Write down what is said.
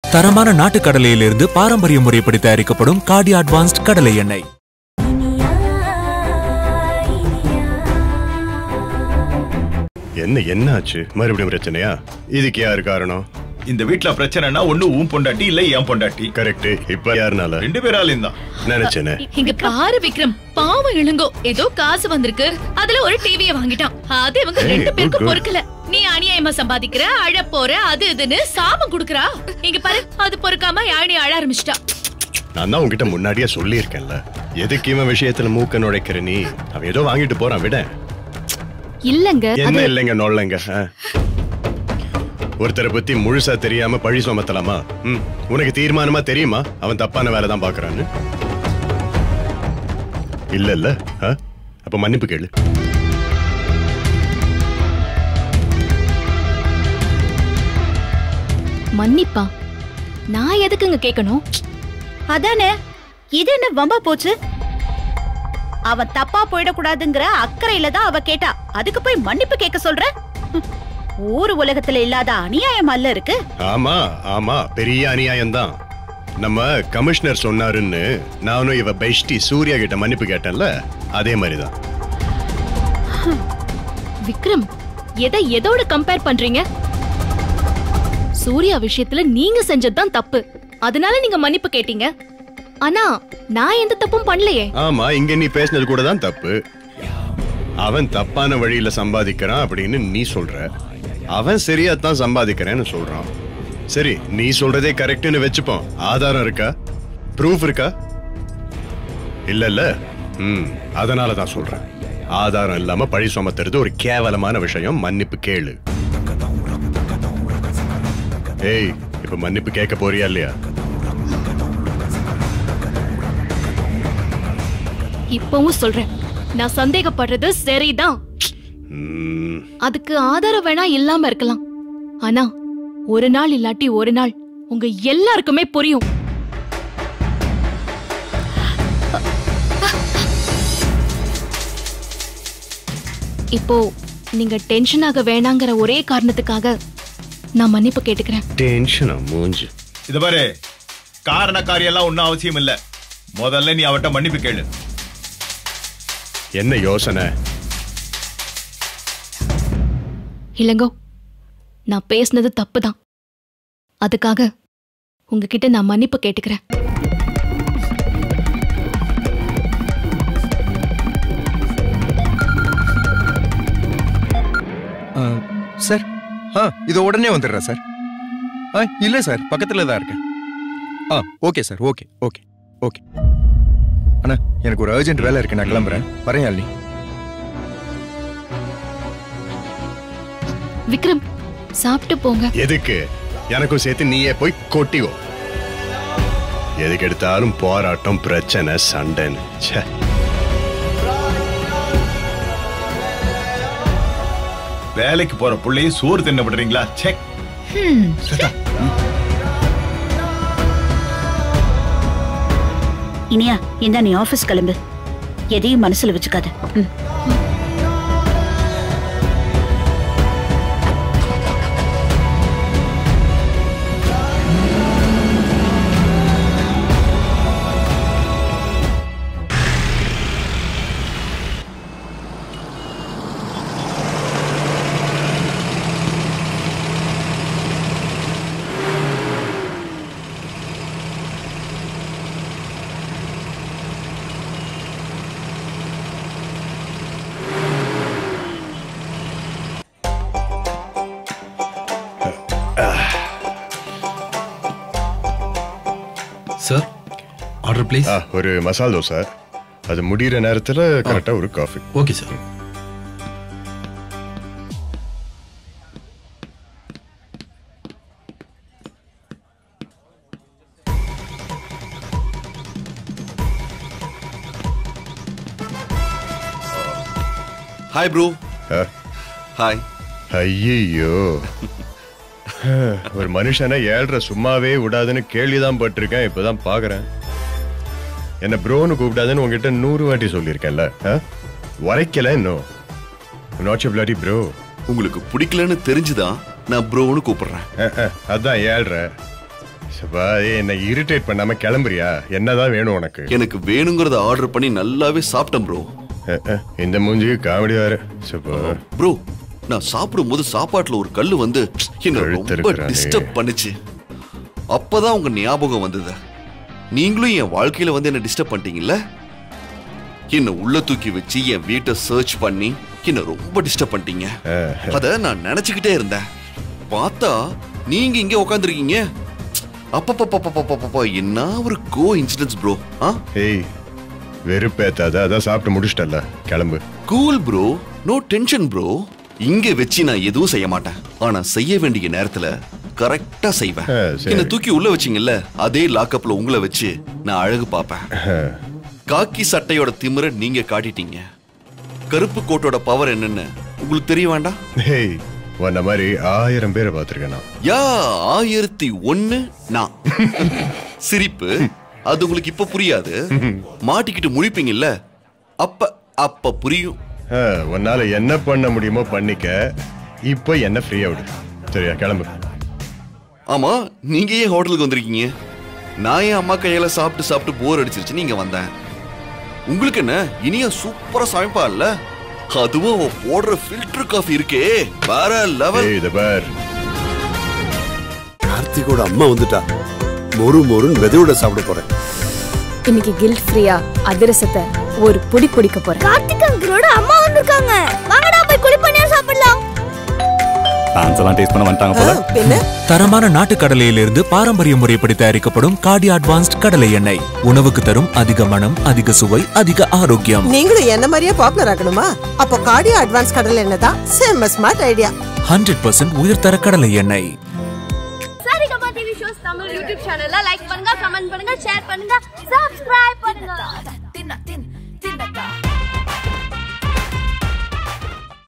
தரமான நாட்டு கடலையிலிருந்து பாரம்பரிய முறைப்படி தயாரிக்கப்படும் காடி அட்வான்ஸ்ட் கடலை எண்ணெய் என்ன என்ன ஆச்சு மறுபடியும் பிரச்சனையா இதுக்கு யாரு காரணம் இந்த வீட்ல பிரச்சனைனா ஒண்ணு உன் பொண்டாட்டி இல்ல என் பொண்டாட்டி கரெக்ட் இப்ப யாருனால ரெண்டு பேராலையும் தான் நினைச்சேனே இங்க பாரு விக்ரம் பாவம் இழுங்கோ ஏதோ காசு வந்திருக்கு அதுல ஒரு டிவிய வாங்கிட்டான் அது இவங்க Hey, ரெண்டு good, பேருக்கும் good. பொறுக்கல நீ அநியாயமா சம்பாதிக்கிற அழ போற அது இதுன்னு சாபம் குடுக்கறா இங்க பாரு அது பொறுக்காம யாழி அழ ஆரம்பிச்சிட்டா நான் தான் உன்கிட்ட முன்னாடியே சொல்லியிருக்கேன்ல எதுக்கு இவன் விஷயத்துல மூக்க நுழைக்கிற நீ அவன் ஏதோ வாங்கிட்டு போறான் விட இல்லங்க என்ன இல்லைங்க நொல்லைங்க ஆ? ஒருத்தரை பத்தி முழுசா தெரியாம பழி சுமத்தலாமா ம் உனக்கு தீர்மானமா தெரியுமா அவன் தப்பான வேலை தான் பாக்குறான்னு இல்ல இல்ல ஆ? அப்ப மன்னிப்பு கேளு மன்னிப்பா நான் எதுக்குங்க கேட்கணும் அதானே இது என்ன வம்பா போச்சு அவன் தப்பா போயிடக்கூடாதுங்கிற அக்கறையில தான் அவ கேட்டா அதுக்கு போய் மன்னிப்பு கேட்க சொல்ற ஹம், ஊர் உலகத்துல இல்லாத அநியாயம் அல்ல இருக்கு ஆமா ஆமா பெரிய அநியாயம்தான் நம்ம கமிஷனர் சொன்னாருன்னு நானும் இவ பெஸ்டி சூர்யா கிட்ட மன்னிப்பு கேட்டேன்ல அதே மாதிரிதான் விக்ரம் எதை எதோட கம்பேர் பண்றீங்க சூர்யா விஷயத்துல நீங்க செஞ்சதுதான் தப்பு அதனால நீங்க மன்னிப்பு கேட்டீங்க ஆனா நான் எந்த தப்பும் பண்ணலையே ஆமா இங்க நீ பேசினது கூட தான் தப்பு அவன் தப்பான வழியில சம்பாதிக்கிறான் அப்படின்னு நீ சொல்ற அவன் சரியா தான் சம்பாதிக்கிறேன்னு சொல்றான் சரி நீ சொல்றதே கரெக்ட்னு வச்சுப்போம் ஆதாரம் இருக்கா ப்ரூஃப் இருக்கா இல்ல இல்ல ம் அதனால தான் சொல்றேன் ஆதாரம் இல்லாம பழி சுமத்துறது ஒரு கேவலமான விஷயம் மன்னிப்பு கேளு ஏய் இப்ப மன்னிப்பு கேட்க போறியா இல்லையா இப்பவும் சொல்றேன் நான் சந்தேகப்படுறது சரிதான் ம், அதுக்கு ஆதாரம் வேணா இல்லாம இருக்கலாம் ஆனா ஒரு நாள் இல்லாட்டி ஒரு நாள் உங்க எல்லாருக்குமே புரியும் இப்போ நீங்க டென்ஷன் ஆக வேணாங்கிற ஒரே காரணத்துக்காக நான் மன்னிப்பு கேட்டுக்கிறேன் டென்ஷனா மூஞ்சு இது பாரு காரண காரியெல்லாம் ஒண்ணும் அவசியம் இல்ல முதல்ல நீ அவட்ட மன்னிப்பு கேளு என்ன யோசனை இல்லங்கோ நான் பேசுனது தப்பு தான் அதுக்காக உங்ககிட்ட நான் மன்னிப்பு கேட்டுக்கிறேன் ஆ, சார் ஆ இது உடனே வந்துடுறேன் சார் ஆ இல்லை சார் பக்கத்தில் தான் இருக்கேன் ஆ okay sir okay okay okay அண்ணா எனக்கு ஒரு அர்ஜென்ட் வேலை இருக்கு நான் கிளம்புறேன் வரேன் யாழினி விக்ரம் சாப்பிட்டு போங்க எதுக்கு எனக்கும் சேர்த்து நீயே போய் கொட்டிவோ எதுக்கு எடுத்தாலும் போராட்டம் பிரச்சனை சண்டைன்னு ச்சே வேலைக்கு போற புள்ளையும் சோறு தின்னப்படுறீங்களா செக் இனியா இந்த நீ ஆபீஸ் கிளம்பு எதையும் மனசுல வச்சுக்காத ம். சார் ஆர்டர் ப்ளீஸ் ஆ, ஒரு மசால் தோசை அது முடியிற நேரத்துல கரெக்டா ஒரு coffee okay sir hi bro ஆ, ஹாய் ஐயையோ ஒரு மனுஷனை ஏழ்ற சும்மாவே விடாதுன்னு கேள்விதான் பட்டிருக்கேன் இப்பதான் பாக்குறேன் என்ன ப்ரோன்னு கூப்பிடாதுன்னு உங்ககிட்ட நூறு வாட்டி சொல்லியிருக்கேன்ல ஆ? உரைக்கல இன்னும் நாட் பிளாடி ப்ரோ உங்களுக்கு பிடிக்கலன்னு தெரிஞ்சுதான் நான் ப்ரோன்னு கூப்பிடுறேன் அதான் ஏழ்ற சபா ஏய் என்ன இரிட்டேட் பண்ணாம கிளம்புறியா என்னதான் வேணும் உனக்கு எனக்கு வேணுங்கிறத ஆர்டர் பண்ணி நல்லாவே சாப்பிட்டேன் ப்ரோ அஹ், அஹ், இந்த மூஞ்சிக்கு காமெடி வேற சபா ப்ரோ நான் சாப்பிடும்போது சாப்பாட்டுல ஒரு கல்லு வந்து என்ன ரொம்ப கழுத்தறுக்குறானே. டிஸ்டர்ப் பண்ணுச்சு அப்பதான் உங்க ஞாபகம் வந்தது நீங்களும் என் வாழ்க்கையில வந்து என்ன டிஸ்டர்ப் பண்ணிட்டீங்கல்ல என்ன உள்ள தூக்கி வச்சு என் வீட்டை சர்ச் பண்ணி என்ன ரொம்ப டிஸ்டர்ப் பண்ணிட்டீங்க அத நான் நினைச்சுக்கிட்டே இருந்தேன் பார்த்தா நீங்க இங்க உட்காந்துருக்கீங்க அப்பப்பப்பப்பப்பப்பப்பா என்ன ஒரு கோ இன்சிடென்ட்ஸ் ப்ரோ ஆ ஏய் வெறுப்பேத்தாத அதான் சாப்பிட்டு முடிச்சிட்டல்ல கிளம்பு cool bro no tension bro இங்க வச்சு நான் எதுவும் செய்ய மாட்டேன் ஆனா செய்ய வேண்டிய நேரத்துல கரெக்டா செய்வேன் ஆ, சரி. என்ன தூக்கி உள்ள வச்சீங்கல்ல அதே லாக்கப்ல உங்களை வச்சு நான் அழகு பார்ப்பேன் காக்கி சட்டையோட திமிர நீங்க காட்டிட்டீங்க கருப்பு கோட்டோட பவர் என்னன்னு உங்களுக்கு தெரிய வேண்டாம் ஏய் உன்ன மாதிரி ஆயிரம் பேரை பார்த்திருக்கேன் நான் யா ஆயிரத்தி ஒண்ணு நான் சிரிப்பு அது உங்களுக்கு இப்ப புரியாது மாட்டிக்கிட்டு முழிப்பீங்கல்ல அப்ப அப்ப புரியும் அஹ், உன்னால என்ன பண்ண முடியுமோ பண்ணிக்க இப்போ என்ன ஃப்ரீயா விடு சரியா கிளம்பு ஆமா நீங்க ஏன் ஹோட்டலுக்கு வந்திருக்கீங்க நான் என் அம்மா கையில சாப்பிட்டு சாப்பிட்டு போர் அடிச்சிருச்சு நீங்க வந்தேன் உங்களுக்கு என்ன இனியா சூப்பரா சமைப்பா இல்ல அதுவும் அவ போடுற ஃபில்டர் காஃபி இருக்கே வேற லெவல் ஏய் இத பார் கார்த்திகோட அம்மா வந்துட்டா மொறு மொறுன்னு வெதையோட சாப்பிட போறேன் இன்னைக்கு கில்ட் ஃப்ரீயா அதிரசத்தை ஒரு புடி பிடிக்க போறேன் கார்த்திக் அங்கிளோட அம்மா வந்திருக்காங்க வாங்கடா போய் குளிப்பணியா சாப்பிடலாம் டான்ஸ் எல்லாம் டேஸ்ட் பண்ண வந்துட்டாங்க போல தரமான நாட்டு கடலையிலிருந்து பாரம்பரிய முறைப்படி தயாரிக்கப்படும் காடி அட்வான்ஸ்ட் கடலை எண்ணெய் உணவுக்கு தரும் அதிக மனம் அதிக சுவை அதிக ஆரோக்கியம் நீங்களும் என்ன மாதிரியே பாப்புலர் ஆகணுமா அப்போ கார்டியோ அட்வான்ஸ் கடல் என்ன தான் செம்ம ஸ்மார்ட் ஐடியா ஹண்ட்ரட் பர்சன்ட் உயர்தர கடலை எண்ணெய் Saregama TV shows Tamil YouTube சேனல்ல லைக் பண்ணுங்க கமெண்ட் பண்ணுங்க ஷேர் பண்ணுங்க சப்ஸ்கிரைப்